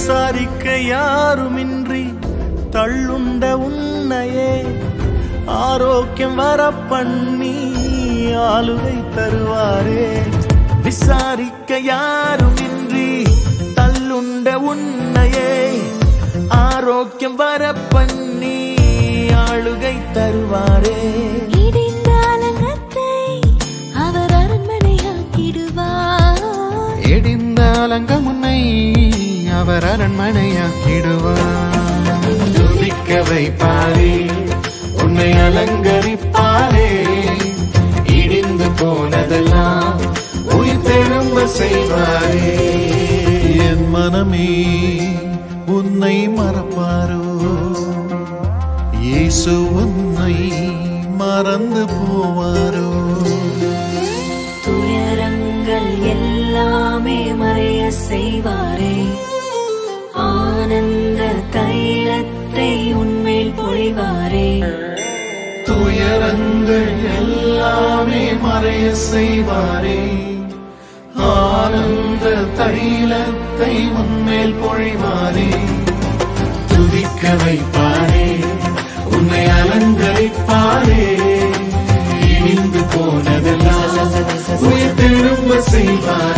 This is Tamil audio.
விசாரிக்க யாருமின்றி தள்ளுண்ட உன்னையே ஆரோக்கியம் வர பண்ணி ஆளுகை தருவாரே விசாரிக்க யாருமின்றி தள்ளுண்ட உன்னையே ஆரோக்கியம் வர பண்ணி ஆளுகை தருவாரே இடிந்த அலங்கத்தை அவர் அரண்மனையாக்கிடுவார் இடிந்த அலங்கம் உன்னை அவர் அரண்மனையாக்கிடுவார் துதிக்க வைப்பாரே உன்னை அலங்கரிப்பாரே இடிந்து போனதெல்லாம் உயிர் திரும்ப செய்வாரே என் மனமே உன்னை மறப்பாரோ இயேசு உன்னை மறந்து போவாரோ துயரங்கள் எல்லாமே மறைய செய்வாரே ஆனந்த தைலத்தை உன்மேல் பொழிவாரே துயரங்கள் எல்லாமே மறைய செய்வாரே ஆனந்த தைலத்தை உன்மேல் பொழிவாரே துதிக்க வைப்பாரே உன்னை அலங்கரிப்பாரே இடிந்து போனதெல்லாம் உயிர் திரும்ப செய்வாரே